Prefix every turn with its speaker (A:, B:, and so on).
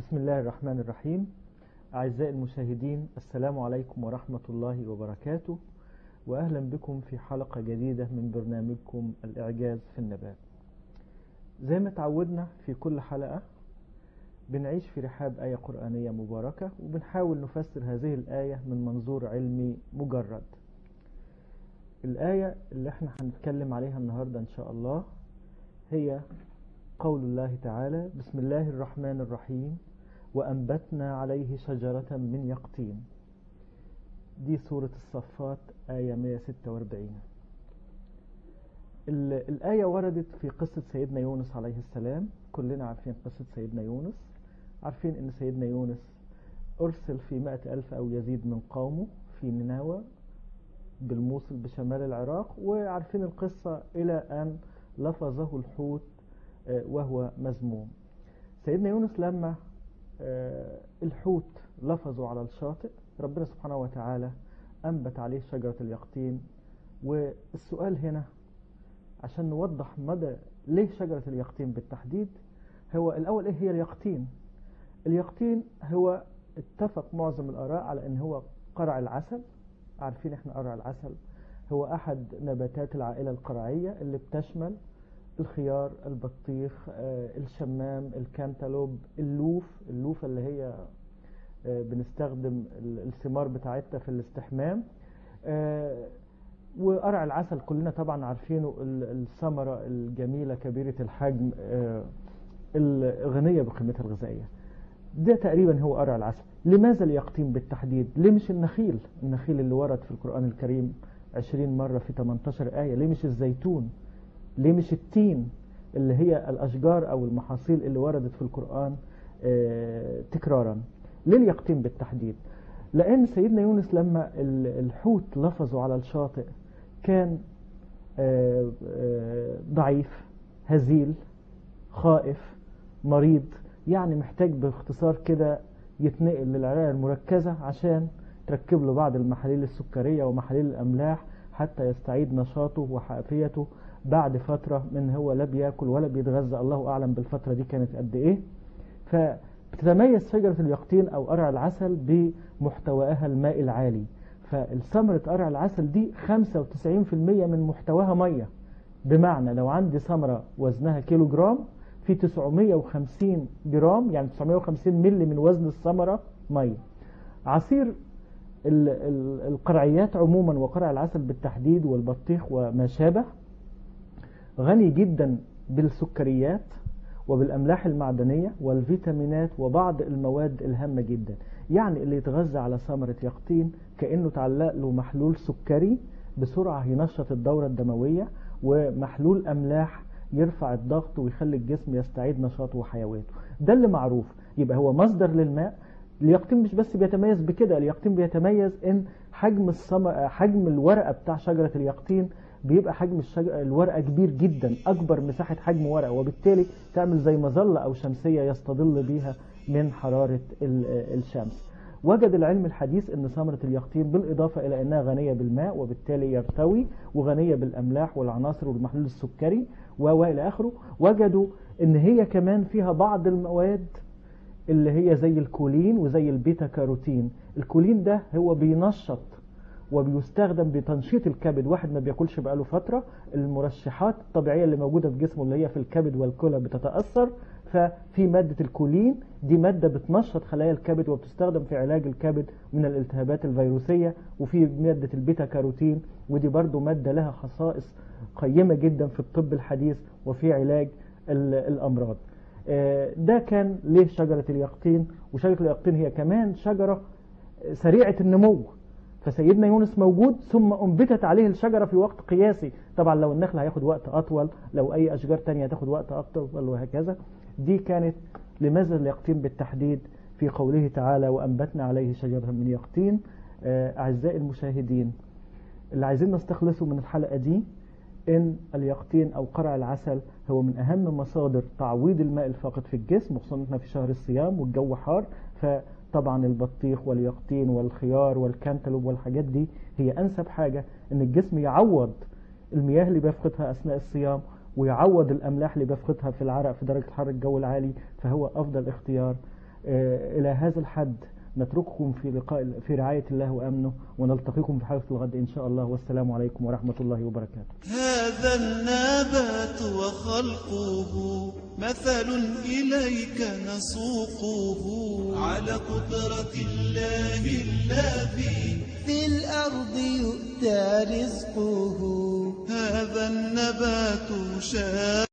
A: بسم الله الرحمن الرحيم أعزائي المشاهدين السلام عليكم ورحمة الله وبركاته وأهلا بكم في حلقة جديدة من برنامجكم الإعجاز في النبات زي ما تعودنا في كل حلقة بنعيش في رحاب آية قرآنية مباركة وبنحاول نفسر هذه الآية من منظور علمي مجرد الآية اللي احنا هنتكلم عليها النهاردة إن شاء الله هي قول الله تعالى بسم الله الرحمن الرحيم وأنبتنا عليه شجرة من يقطين دي سورة الصفات آية 146 الآية وردت في قصة سيدنا يونس عليه السلام كلنا عارفين قصة سيدنا يونس عارفين أن سيدنا يونس أرسل في مائة ألف أو يزيد من قومه في نينوى بالموصل بشمال العراق وعارفين القصة إلى أن لفظه الحوت وهو مذموم سيدنا يونس لما الحوت لفظوا على الشاطئ ربنا سبحانه وتعالى أنبت عليه شجرة اليقطين والسؤال هنا عشان نوضح مدى ليه شجرة اليقطين بالتحديد هو الأول إيه هي اليقطين اليقطين هو اتفق معظم الآراء على أن هو قرع العسل عارفين احنا قرع العسل هو أحد نباتات العائلة القرعية اللي بتشمل الخيار البطيخ الشمام الكانتالوب اللوف اللوفة اللي هي بنستخدم الثمار بتاعتها في الاستحمام وقرع العسل كلنا طبعا عارفينه الثمرة الجميلة كبيرة الحجم الغنية بقيمتها الغذائية ده تقريبا هو قرع العسل لماذا اليقطين بالتحديد ليه مش النخيل النخيل اللي ورد في القرآن الكريم 20 مرة في 18 آية ليه مش الزيتون ليه مش التين اللي هي الأشجار أو المحاصيل اللي وردت في القرآن تكرارا ليه اليقطين بالتحديد لأن سيدنا يونس لما الحوت لفظوا على الشاطئ كان ضعيف هزيل خائف مريض يعني محتاج باختصار كده يتنقل للعناية المركزة عشان تركب له بعض المحاليل السكرية ومحاليل الأملاح حتى يستعيد نشاطه وحافيته بعد فترة من هو لا بياكل ولا بيتغذى الله أعلم بالفترة دي كانت قد إيه فبتتميز شجرة اليقطين أو قرع العسل بمحتواها الماء العالي فالثمرة قرع العسل دي 95% من محتواها مية بمعنى لو عندي ثمرة وزنها كيلو جرام في 950 جرام يعني 950 ملي من وزن الثمرة مية عصير القرعيات عموما وقرع العسل بالتحديد والبطيخ وما شابه غني جدا بالسكريات وبالأملاح المعدنية والفيتامينات وبعض المواد الهامة جدا يعني اللي يتغذى على ثمرة يقطين كأنه تعلق له محلول سكري بسرعة ينشط الدورة الدموية ومحلول أملاح يرفع الضغط ويخلي الجسم يستعيد نشاطه وحيويته ده اللي معروف يبقى هو مصدر للماء اليقطين مش بس بيتميز بكده اليقطين بيتميز ان حجم السم... حجم الورقة بتاع شجرة اليقطين بيبقى حجم الشجر الورقة كبير جدا أكبر مساحة حجم ورقة وبالتالي تعمل زي مظلة أو شمسية يستظل بيها من حرارة الشمس وجد العلم الحديث أن ثمرة اليقطين بالإضافة إلى أنها غنية بالماء وبالتالي يرتوي وغنية بالأملاح والعناصر والمحلول السكري وإلى آخره وجدوا أن هي كمان فيها بعض المواد اللي هي زي الكولين وزي البيتا كاروتين الكولين ده هو بينشط وبيستخدم بتنشيط الكبد واحد ما بياكلش بقاله فترة المرشحات الطبيعية اللي موجودة في جسمه اللي هي في الكبد والكلى بتتأثر ففي مادة الكولين دي مادة بتنشط خلايا الكبد وبتستخدم في علاج الكبد من الالتهابات الفيروسية وفي مادة البيتا كاروتين ودي برضو مادة لها خصائص قيمة جدا في الطب الحديث وفي علاج الأمراض ده كان ليه شجرة اليقطين وشجرة اليقطين هي كمان شجرة سريعة النمو فسيدنا يونس موجود ثم أنبتت عليه الشجرة في وقت قياسي طبعا لو النخل هياخد وقت أطول لو أي أشجار تانية هتاخد وقت أطول وهكذا دي كانت لماذا اليقطين بالتحديد في قوله تعالى وأنبتنا عليه شجرة من يقطين أعزائي المشاهدين اللي عايزين نستخلصه من الحلقة دي إن اليقطين أو قرع العسل هو من أهم مصادر تعويض الماء الفاقد في الجسم خصوصا احنا في شهر الصيام والجو حار فطبعا البطيخ واليقطين والخيار والكانتالوب والحاجات دي هي أنسب حاجة إن الجسم يعوض المياه اللي بيفقدها أثناء الصيام ويعوض الأملاح اللي بيفقدها في العرق في درجة حر الجو العالي فهو أفضل اختيار آه، إلى هذا الحد نترككم في لقاء في رعاية الله وأمنه ونلتقيكم في حلقة الغد إن شاء الله والسلام عليكم ورحمة الله وبركاته
B: هذا النبات وخلقه مثل إليك نسوقه على قدرة الله الذي
C: في الأرض يؤتى رزقه
B: هذا النبات شاء